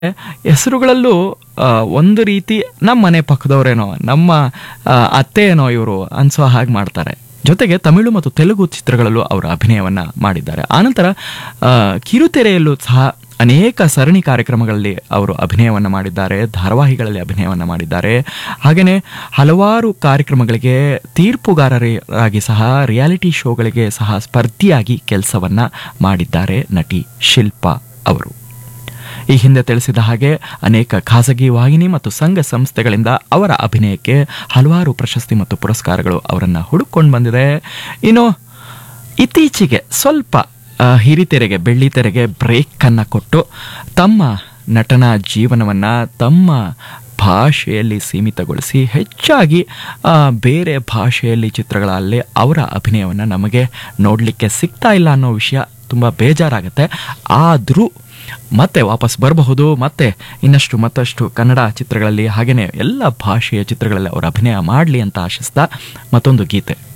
ಹೆಸರುಗಳಲ್ಲೂ ಆ, ಒಂದು ರೀತಿ ನಮ್ಮ ಮನೆ ಪಕ್ಕದವರೇನೋ ನಮ್ಮ ಆ, ಅತ್ತೆ ಏನೋ ಇವರು ಅನ್ಸೋ ಹಾಗೆ ಮಾಡ್ತಾರೆ ಜೊತೆಗೆ ತಮಿಳು ಮತ್ತು ತೆಲುಗು ಚಿತ್ರಗಳಲ್ಲೂ ಅವರು ಅಭಿನಯವನ್ನ ಮಾಡಿದ್ದಾರೆ ಆನಂತರ ಆ, ಕಿರುತೆರೆಯಲ್ಲೂ ಸಹ ಅನೇಕ ಸರಣಿ ಕಾರ್ಯಕ್ರಮಗಳಲ್ಲಿ ಅವರು ಅಭಿನಯವನ್ನ ಮಾಡಿದ್ದಾರೆ ಧಾರಾವಾಹಿಗಳಲ್ಲಿ ಅಭಿನಯವನ್ನ ಮಾಡಿದ್ದಾರೆ ಹಾಗೆಯೇ ಹಲವಾರು ಕಾರ್ಯಕ್ರಮಗಳಿಗೆ ತೀರ್ಪುಗಾರರಾಗಿ ಸಹ ರಿಯಾಲಿಟಿ ಶೋಗಳಿಗೆ ಸಹ ಸ್ಪರ್ಧಿಯಾಗಿ ಕೆಲಸವನ್ನ ಮಾಡಿದ್ದಾರೆ ನಟಿ ಶಿಲ್ಪಾ ಅವರು ಈ ಹಿಂದೆ ತಿಳಿಸಿದ ಹಾಗೆ ಅನೇಕ ಖಾಸಗಿ ವಾಹಿನಿ ಮತ್ತು ಸಂಘ ಸಂಸ್ಥೆಗಳಿಂದ ಅವರ ಅಭಿನಯಕ್ಕೆ ಹಲವಾರು ಪ್ರಶಸ್ತಿ ಮತ್ತು ಪುರಸ್ಕಾರಗಳು ಅವರನ್ನು ಹುಡುಕೊಂಡು ಬಂದಿದೆ ಇನ್ನು ಇತ್ತೀಚೆಗೆ ಸ್ವಲ್ಪ ಆ, ಹಿರಿತೆರೆಗೆ ಬೆಳ್ಳಿತೆರೆಗೆ ಬ್ರೇಕ್ ಅನ್ನ ಕೊಟ್ಟು ತಮ್ಮ ನಟನಾ ಜೀವನವನ್ನ ತಮ್ಮ ಭಾಷೆಯಲ್ಲಿ ಸೀಮಿತಗೊಳಿಸಿ ಹೆಚ್ಚಾಗಿ ಆ, ಬೇರೆ ಭಾಷೆಯಲ್ಲಿ ಚಿತ್ರಗಳಲ್ಲಿ ಅವರ ಅಭಿನಯವನ್ನು ನಮಗೆ ನೋಡಲಿಕ್ಕೆ ಸಿಗ್ತಾ ಇಲ್ಲ ಅನ್ನೋ ವಿಷಯ ತುಂಬ ಬೇಜಾರಾಗುತ್ತೆ ಆದರೂ ಮತ್ತೆ ವಾಪಸ್ ಬರಬಹುದು ಮತ್ತೆ ಇನ್ನಷ್ಟು ಮತ್ತಷ್ಟು ಕನ್ನಡ ಚಿತ್ರಗಳಲ್ಲಿ ಹಾಗೆಯೇ ಎಲ್ಲ ಭಾಷೆಯ ಚಿತ್ರಗಳಲ್ಲಿ ಅವರು ಅಭಿನಯ ಮಾಡಲಿ ಅಂತ ಆಶಿಸ್ತಾ ಮತ್ತೊಂದು ಗೀತೆ